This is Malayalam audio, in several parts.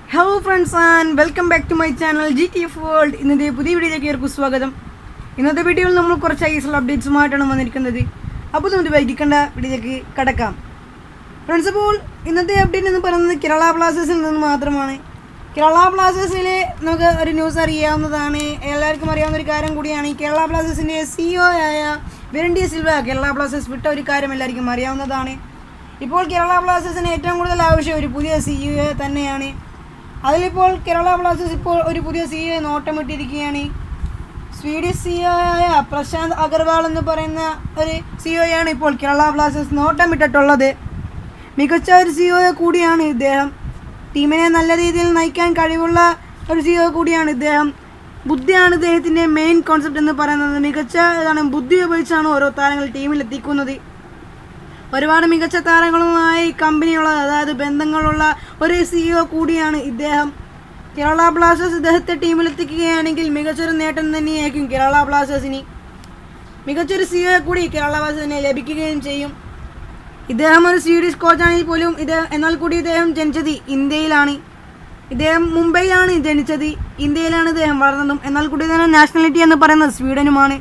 hello friends and welcome back to my channel G T F world ഇന്നത്തെ പുതിയ വീഡിയോയിലേക്ക് ഏവർക്കും സ്വാഗതം ഇന്നത്തെ വീഡിയോയിൽ നമ്മൾ കുറച്ച് ഐ എസ് എൽ അപ്ഡേറ്റ്സുമായിട്ടാണ് വന്നിരിക്കുന്നത് അപ്പോൾ നമുക്ക് വൈകിക്കേണ്ട വീഡിയോയിലേക്ക് കടക്കാം ഫ്രണ്ട്സ് അപ്പോൾ ഇന്നത്തെ അപ്ഡേറ്റ് എന്ന് പറയുന്നത് കേരള ബ്ലാസ്റ്റേഴ്സിൽ നിന്ന് മാത്രമാണ് കേരള ബ്ലാസ്റ്റേഴ്സിൽ നമുക്ക് ഒരു ന്യൂസ് അറിയാവുന്നതാണ് എല്ലാവർക്കും അറിയാവുന്ന ഒരു കാര്യം കൂടിയാണ് ഈ കേരള ബ്ലാസ്റ്റേഴ്സിൻ്റെ സിഇഒ ആയ വിരണ്ടി സിൽവ കേരള ബ്ലാസ്റ്റേഴ്സ് വിട്ട ഒരു കാര്യം എല്ലാവർക്കും അറിയാവുന്നതാണ് ഇപ്പോൾ കേരള ബ്ലാസ്റ്റേഴ്സിന് ഏറ്റവും കൂടുതൽ ആവശ്യം ഒരു പുതിയ സിഇഒ തന്നെയാണ് അതിലിപ്പോൾ കേരള ബ്ലാസ്റ്റേഴ്സ് ഇപ്പോൾ ഒരു പുതിയ സിഇഒ നോട്ടമിട്ടിരിക്കുകയാണ് സ്വീഡിഷ് സിഇഒ ആയ പ്രശാന്ത് അഗർവാൾ എന്ന് പറയുന്ന ഒരു സിഇഒയാണ് ഇപ്പോൾ കേരള ബ്ലാസ്റ്റേഴ്സ് നോട്ടമിട്ടിട്ടുള്ളത് മികച്ച ഒരു സിഇഒ കൂടിയാണ് ഇദ്ദേഹം ടീമിനെ നല്ല രീതിയിൽ നയിക്കാൻ കഴിവുള്ള ഒരു സിഇഒ കൂടിയാണ് ഇദ്ദേഹം ബുദ്ധിയാണ് ഇദ്ദേഹത്തിൻ്റെ മെയിൻ കോൺസെപ്റ്റ് എന്ന് പറയുന്നത് മികച്ച ഇതാണ് ബുദ്ധി ഉപയോഗിച്ചാണ് ഓരോ താരങ്ങൾ ടീമിൽ എത്തിക്കുന്നത് ഒരുപാട് മികച്ച താരങ്ങളുമായി കമ്പനിയുള്ള അതായത് ബന്ധങ്ങളുള്ള ഒരു സിഇഒ കൂടിയാണ് ഇദ്ദേഹം കേരള ബ്ലാസ്റ്റേഴ്സ് ഇദ്ദേഹത്തെ ടീമിലെത്തിക്കുകയാണെങ്കിൽ മികച്ചൊരു നേട്ടം തന്നെയായിരിക്കും കേരള ബ്ലാസ്റ്റേഴ്സിന് മികച്ചൊരു സിഇഒ കൂടി കേരള ബ്ലാസ്റ്റേഴ്സിന് ലഭിക്കുകയും ചെയ്യും ഇദ്ദേഹം ഒരു സ്വീഡിഷ് കോച്ചാണെങ്കിൽ പോലും ഇത് എന്നാൽ കൂടി ഇദ്ദേഹം ജനിച്ചത് ഇന്ത്യയിലാണ് ഇദ്ദേഹം മുംബൈയിലാണ് ജനിച്ചത് ഇന്ത്യയിലാണ് ഇദ്ദേഹം വളർന്നതും എന്നാൽ കൂടി തന്നെ നാഷണാലിറ്റി എന്ന് പറയുന്നത് സ്വീഡനുമാണ്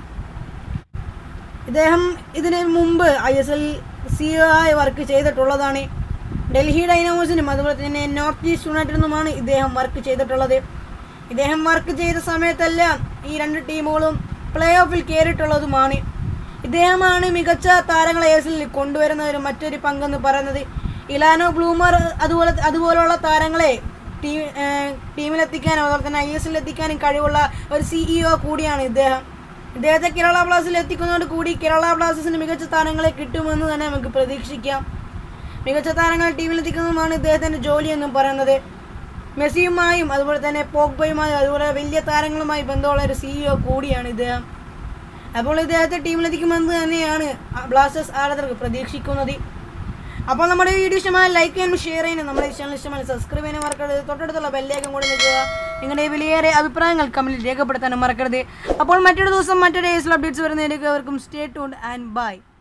ഇദ്ദേഹം ഇതിന് മുമ്പ് ഐ എസ് എൽ സിഇഒ ആയി വർക്ക് ചെയ്തിട്ടുള്ളതാണ് ഡൽഹി ഡൈനാമോസിനും അതുപോലെ തന്നെ നോർത്ത് ഈസ്റ്റ് യുണൈറ്റഡിനുമാണ് ഇദ്ദേഹം വർക്ക് ചെയ്തിട്ടുള്ളത് ഇദ്ദേഹം വർക്ക് ചെയ്ത സമയത്തെല്ലാം ഈ രണ്ട് ടീമുകളും പ്ലേ ഓഫിൽ കയറിയിട്ടുള്ളതുമാണ് ഇദ്ദേഹമാണ് മികച്ച താരങ്ങളെ എ എസ് എല്ലിൽ കൊണ്ടുവരുന്ന ഒരു മറ്റൊരു പങ്കെന്ന് പറയുന്നത് ഇലാനോ ബ്ലൂമർ അതുപോലെ അതുപോലുള്ള താരങ്ങളെ ടീം ടീമിലെത്തിക്കാനും അതുപോലെ തന്നെ ഐ എസ് എല്ലിൽ എത്തിക്കാനും കഴിവുള്ള ഒരു സിഇഒ കൂടിയാണ് ഇദ്ദേഹം ഇദ്ദേഹത്തെ കേരള ബ്ലാസ്റ്റേഴ്സിൽ എത്തിക്കുന്നതോട് കൂടി കേരള ബ്ലാസ്റ്റേഴ്സിന് മികച്ച താരങ്ങളെ കിട്ടുമെന്ന് തന്നെ നമുക്ക് പ്രതീക്ഷിക്കാം മികച്ച താരങ്ങൾ ടീമിലെത്തിക്കുന്നതുമാണ് ഇദ്ദേഹത്തിൻ്റെ ജോലി എന്നും പറയുന്നത് മെസ്സിയുമായും അതുപോലെ തന്നെ പോഗ്ബയുമായും അതുപോലെ വലിയ താരങ്ങളുമായി ബന്ധമുള്ള ഒരു സിഇഒ കൂടിയാണ് ഇദ്ദേഹം അപ്പോൾ ഇദ്ദേഹത്തെ ടീമിലെത്തിക്കുമെന്ന് തന്നെയാണ് ബ്ലാസ്റ്റേഴ്സ് ആരാധകർക്ക് പ്രതീക്ഷിക്കുന്നത് അപ്പോൾ നമ്മുടെ വീഡിയോ ഇഷ്ടമായ ലൈക്ക് ചെയ്യാനും ഷെയർ ചെയ്യാനും നമ്മുടെ ചാനൽ ഇഷ്ടമായി സബ്സ്ക്രൈബ് ചെയ്യാനും മറക്കരുത് തൊട്ടടുത്തുള്ള ബെല്ലേക്കും കൂടി നിൽക്കുക നിങ്ങളുടെ വിലയേറെ അഭിപ്രായങ്ങൾ കമന്റിൽ രേഖപ്പെടുത്താനും മറക്കരുത് അപ്പോൾ മറ്റൊരു ദിവസം മറ്റൊരു ഏസിൽ അപ്ഡേറ്റ്സ് വരുന്നതിലേക്ക് അവർക്കും സ്റ്റേ ട്യൂൺ ആൻഡ് ബൈ